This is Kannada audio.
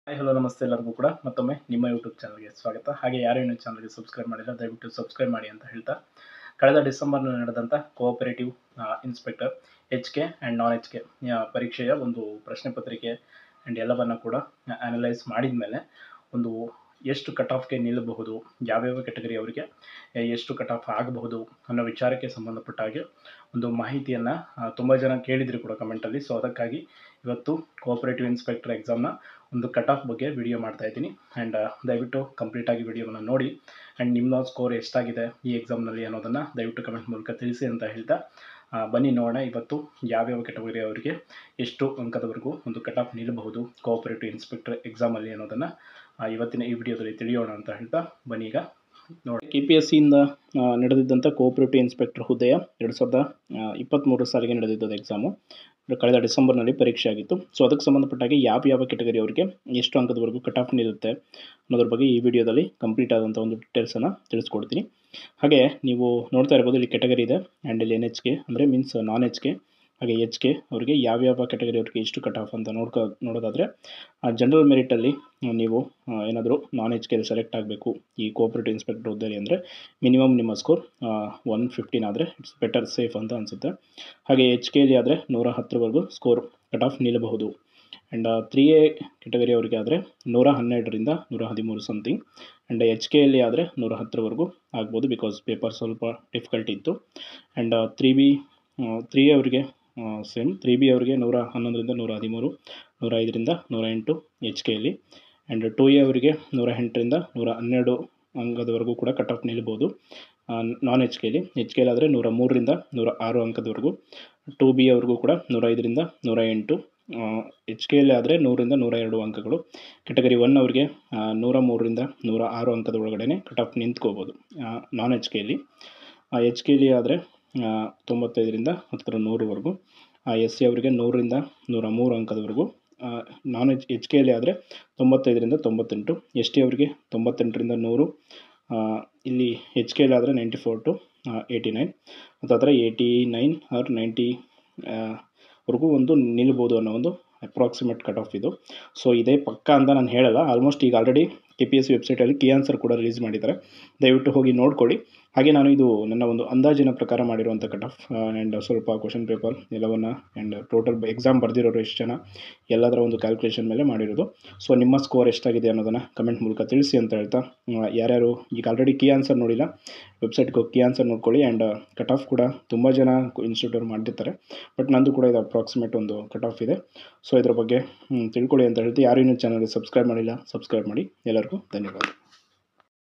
ಹಾಯ್ ಹಲೋ ನಮಸ್ತೆ ಎಲ್ಲರಿಗೂ ಕೂಡ ಮತ್ತೊಮ್ಮೆ ನಿಮ್ಮ ಯೂಟ್ಯೂಬ್ ಚಾನಲ್ಗೆ ಸ್ವಾಗತ ಹಾಗೆ ಯಾರು ಇನ್ನೂ ಚಾನಲ್ಗೆ ಸಬ್ಸ್ಕ್ರೈಬ್ ಮಾಡಿಲ್ಲ ದಯವಿಟ್ಟು ಸಬ್ಸ್ಕ್ರೈಬ್ ಮಾಡಿ ಅಂತ ಹೇಳ್ತಾ ಕಳೆದ ಡಿಸೆಂಬರ್ನಲ್ಲಿ ನಡೆದಂಥ cooperative inspector H K and non H K ಪರೀಕ್ಷೆಯ ಒಂದು ಪ್ರಶ್ನೆ ಪತ್ರಿಕೆ ಆ್ಯಂಡ್ ಎಲ್ಲವನ್ನು ಕೂಡ ಅನಲೈಸ್ ಮಾಡಿದ ಮೇಲೆ ಒಂದು ಎಷ್ಟು ಕಟ್ ಆಫ್ಗೆ ನಿಲ್ಲಬಹುದು ಯಾವ್ಯಾವ ಕೆಟಗರಿ ಅವರಿಗೆ ಎಷ್ಟು ಕಟ್ ಆಫ್ ಆಗಬಹುದು ಅನ್ನೋ ವಿಚಾರಕ್ಕೆ ಸಂಬಂಧಪಟ್ಟ ಹಾಗೆ ಒಂದು ಮಾಹಿತಿಯನ್ನು ತುಂಬ ಜನ ಕೇಳಿದ್ರು ಕೂಡ ಕಮೆಂಟಲ್ಲಿ ಸೊ ಅದಕ್ಕಾಗಿ ಇವತ್ತು ಕೋಆಪರೇಟಿವ್ ಇನ್ಸ್ಪೆಕ್ಟರ್ ಎಕ್ಸಾಮ್ನ ಒಂದು ಕಟ್ ಆಫ್ ಬಗ್ಗೆ ವಿಡಿಯೋ ಮಾಡ್ತಾ ಇದ್ದೀನಿ ಆ್ಯಂಡ್ ದಯವಿಟ್ಟು ಕಂಪ್ಲೀಟಾಗಿ ವಿಡಿಯೋವನ್ನು ನೋಡಿ ಆ್ಯಂಡ್ ನಿಮ್ಮ ಸ್ಕೋರ್ ಎಷ್ಟಾಗಿದೆ ಈ ಎಕ್ಸಾಮ್ನಲ್ಲಿ ಅನ್ನೋದನ್ನು ದಯವಿಟ್ಟು ಕಮೆಂಟ್ ಮೂಲಕ ತಿಳಿಸಿ ಅಂತ ಹೇಳ್ತಾ ಆ, ಬನ್ನಿ ನೋಡೋಣ ಇವತ್ತು ಯಾವ್ಯಾವ ಕೆಟಗರಿ ಅವರಿಗೆ ಎಷ್ಟು ಅಂಕದವರೆಗೂ ಒಂದು ಕಟ್ ಆಫ್ ನಿಲ್ಲಬಹುದು ಕೋಆಪರೇಟಿವ್ ಇನ್ಸ್ಪೆಕ್ಟರ್ ಎಕ್ಸಾಮಲ್ಲಿ ಅನ್ನೋದನ್ನು ಆ, ಇವತ್ತಿನ ಈ ವಿಡಿಯೋದಲ್ಲಿ ತಿಳಿಯೋಣ ಅಂತ ಹೇಳ್ತಾ ಬನ್ನಿ ಈಗ ನೋಡಿ ಕೆ ಪಿ ಎಸ್ ಸಿಯಿಂದ ನಡೆದಿದ್ದಂಥ ಕೋಆಪರೇಟಿವ್ ಇನ್ಸ್ಪೆಕ್ಟರ್ ಹುದ್ದೆಯ ಎರಡು ಸಾವಿರದ ಇಪ್ಪತ್ತ್ಮೂರು ಸಾಲಿಗೆ ನಡೆದಿದ್ದದು ಎಕ್ಸಾಮು ಕಳೆದ ಡಿಸೆಂಬರ್ನಲ್ಲಿ ಪರೀಕ್ಷೆ ಆಗಿತ್ತು ಸೊ ಅದಕ್ಕೆ ಸಂಬಂಧಪಟ್ಟಾಗೆ ಯಾವ ಯಾವ ಕೆಟಗರಿ ಅವರಿಗೆ ಎಷ್ಟು ಅಂಕದವರೆಗೂ ಕಟ್ ಆಫ್ ನಿಲ್ಲುತ್ತೆ ಅನ್ನೋದ್ರ ಬಗ್ಗೆ ಈ ವಿಡಿಯೋದಲ್ಲಿ ಕಂಪ್ಲೀಟ್ ಆದಂಥ ಒಂದು ಡೀಟೇಲ್ಸನ್ನು ತಿಳಿಸ್ಕೊಡ್ತೀನಿ ಹಾಗೆ ನೀವು ನೋಡ್ತಾ ಇರ್ಬೋದು ಇಲ್ಲಿ ಕೆಟಗರಿ ಇದೆ ಆ್ಯಂಡ್ ಇಲ್ಲಿ ಎನ್ ಎಚ್ ಕೆ ಅಂದರೆ ಮೀನ್ಸ್ ನಾನ್ ಎಚ್ ಕೆ ಹಾಗೆ ಎಚ್ ಕೆ ಅವರಿಗೆ ಯಾವ್ಯಾವ ಕೆಟಗರಿ ಅವ್ರಿಗೆ ಎಷ್ಟು ಕಟ್ ಆಫ್ ಅಂತ ನೋಡ್ಕೊ ನೋಡೋದಾದರೆ ಜನರಲ್ ಮೆರಿಟಲ್ಲಿ ನೀವು ಏನಾದರೂ ನಾನ್ ಎಚ್ ಕೆ ಸೆಲೆಕ್ಟ್ ಆಗಬೇಕು ಈ ಕೋಆಪರೇಟಿವ್ ಇನ್ಸ್ಪೆಕ್ಟರ್ ಹುದ್ದೆಯಲ್ಲಿ ಅಂದರೆ ಮಿನಿಮಮ್ ನಿಮ್ಮ ಸ್ಕೋರ್ ಒನ್ ಫಿಫ್ಟೀನ್ ಆದರೆ ಇಟ್ಸ್ ಬೆಟರ್ ಸೇಫ್ ಅಂತ ಅನಿಸುತ್ತೆ ಹಾಗೆ ಎಚ್ ಕೆಲಿ ಆದರೆ ನೂರ ಹತ್ತರವರೆಗೂ ಸ್ಕೋರ್ ಕಟ್ ಆಫ್ ನಿಲ್ಲಬಹುದು ಆ್ಯಂಡ್ ತ್ರೀ ಎ ಕೆಟಗರಿ ಅವರಿಗೆ ಆದರೆ ನೂರ ಹನ್ನೆರಡರಿಂದ ನೂರ ಹದಿಮೂರು ಸಮಥಿಂಗ್ ಆ್ಯಂಡ್ ಎಚ್ ಕೆಯಲ್ಲಿ ಆದರೆ ನೂರ ಹತ್ತರವರೆಗೂ ಆಗ್ಬೋದು ಬಿಕಾಸ್ ಪೇಪರ್ ಸ್ವಲ್ಪ ಡಿಫಿಕಲ್ಟ್ ಇತ್ತು ಆ್ಯಂಡ್ ತ್ರೀ ಬಿ ತ್ರೀ ಅವರಿಗೆ ಸೇಮ್ ತ್ರೀ ಬಿ ಅವರಿಗೆ ನೂರ ಹನ್ನೊಂದರಿಂದ ನೂರ ಹದಿಮೂರು ನೂರ ಐದರಿಂದ ನೂರ ಎಂಟು ಎಚ್ ಕೆಯಲ್ಲಿ ಆ್ಯಂಡ್ ಟು ಎ ಅವರಿಗೆ ನೂರ ಎಂಟರಿಂದ ನೂರ ಹನ್ನೆರಡು ಅಂಕದವರೆಗೂ ಕೂಡ ಕಟ್ ಆಫ್ ನಿಲ್ಬೋದು ನಾನ್ ಎಚ್ ಕೆಲಿ ಎಚ್ ಕೆಲಿ ಆದರೆ ನೂರ ಮೂರರಿಂದ ನೂರ ಆರು ಅಂಕದವರೆಗೂ ಟು ಬಿ ಅವ್ರಿಗೂ ಕೂಡ ನೂರ ಐದರಿಂದ ನೂರ ಎಂಟು ಎಚ್ ಕೆಯಲ್ಲಿ ಆದರೆ ನೂರಿಂದ ನೂರ ಎರಡು ಅಂಕಗಳು ಕೆಟಗರಿ ಒನ್ ಅವರಿಗೆ ನೂರ ಮೂರರಿಂದ ನೂರ ಆರು ಅಂಕದ ಒಳಗಡೆ ಕಟ್ ಆಫ್ ನಿಂತ್ಕೋಬೋದು ನಾನ್ ಎಚ್ ಕೆಲಿ ಎಚ್ ಕೆಲಿ ಆದರೆ ತೊಂಬತ್ತೈದರಿಂದ ಹತ್ತರ ನೂರವರೆಗೂ ಎಸ್ ಸಿ ಅವರಿಗೆ ನೂರರಿಂದ ನೂರ ಮೂರು ಅಂಕದವರೆಗೂ ನಾನ್ ಎಚ್ ಎಚ್ ಕೆಯಲ್ಲಿ ಆದರೆ ತೊಂಬತ್ತೈದರಿಂದ ತೊಂಬತ್ತೆಂಟು ಎಸ್ ಟಿ ಅವರಿಗೆ ತೊಂಬತ್ತೆಂಟರಿಂದ ನೂರು ಆ, ಇಲ್ಲಿ ಎಚ್ ಕೆಯಲ್ಲಿ ಆದರೆ ninety four to eighty nine ಮತ್ತು ಅದರ ಏಯ್ಟಿ ನೈನ್ ಆರ್ ನೈಂಟಿ ವರೆಗೂ ಒಂದು ನಿಲ್ಬೋದು ಅನ್ನೋ ಒಂದು ಅಪ್ರಾಕ್ಸಿಮೇಟ್ ಕಟ್ ಆಫ್ ಇದು ಸೊ ಇದೇ ಪಕ್ಕ ಅಂತ ನಾನು ಹೇಳಲ್ಲ ಆಲ್ಮೋಸ್ಟ್ ಈಗ already K P S C ವೆಬ್ಸೈಟಲ್ಲಿ ಕೀ ಆನ್ಸರ್ ಕೂಡ ರಿಲೀಸ್ ಮಾಡಿದ್ದಾರೆ ದಯವಿಟ್ಟು ಹೋಗಿ ನೋಡ್ಕೊಳ್ಳಿ ಹಾಗೆ ನಾನು ಇದು ನನ್ನ ಒಂದು ಅಂದಾಜಿನ ಪ್ರಕಾರ ಮಾಡಿರುವಂಥ ಕಟ್ ಆಫ್ ಆ್ಯಂಡ್ ಸ್ವಲ್ಪ ಕ್ವಶನ್ ಪೇಪರ್ ಎಲ್ಲವನ್ನು ಆ್ಯಂಡ್ ಟೋಟಲ್ ಎಕ್ಸಾಮ್ ಬರೆದಿರೋರು ಎಷ್ಟು ಜನ ಎಲ್ಲದರ ಒಂದು ಕ್ಯಾಲ್ಕುಲೇಷನ್ ಮೇಲೆ ಮಾಡಿರೋದು ಸೊ ನಿಮ್ಮ ಸ್ಕೋರ್ ಎಷ್ಟಾಗಿದೆ ಅನ್ನೋದನ್ನು ಕಮೆಂಟ್ ಮೂಲಕ ತಿಳಿಸಿ ಅಂತ ಹೇಳ್ತಾ ಆ, ಯಾರ್ಯಾರು ಈಗ ಆಲ್ರೆಡಿ ಕೀ ಆನ್ಸರ್ ನೋಡಿಲ್ಲ ವೆಬ್ಸೈಟ್ಗೆ ಹೋಗಿ ಕೀ ಆನ್ಸರ್ ನೋಡ್ಕೊಳ್ಳಿ ಆ್ಯಂಡ್ ಕಟ್ ಆಫ್ ಕೂಡ ತುಂಬ ಜನ ಇನ್ಸ್ಟಿಟ್ಯೂಟವ್ರು ಮಾಡಿರ್ತಾರೆ ಬಟ್ ನಂದು ಕೂಡ ಇದು ಅಪ್ರಾಕ್ಸಿಮೇಟ್ ಒಂದು ಕಟ್ ಆಫ್ ಇದೆ ಸೊ ಇದ್ರ ಬಗ್ಗೆ ಹ್ಮ್, ತಿಳ್ಕೊಳ್ಳಿ ಅಂತ ಹೇಳ್ತಿ ಯಾರು ಇನ್ನೂ ಚಾನಲ್ಗೆ ಸಬ್ಸ್ಕ್ರೈಬ್ ಮಾಡಿಲ್ಲ ಸಬ್ಸ್ಕ್ರೈಬ್ ಮಾಡಿ ಎಲ್ಲರಿಗೂ ಧನ್ಯವಾದ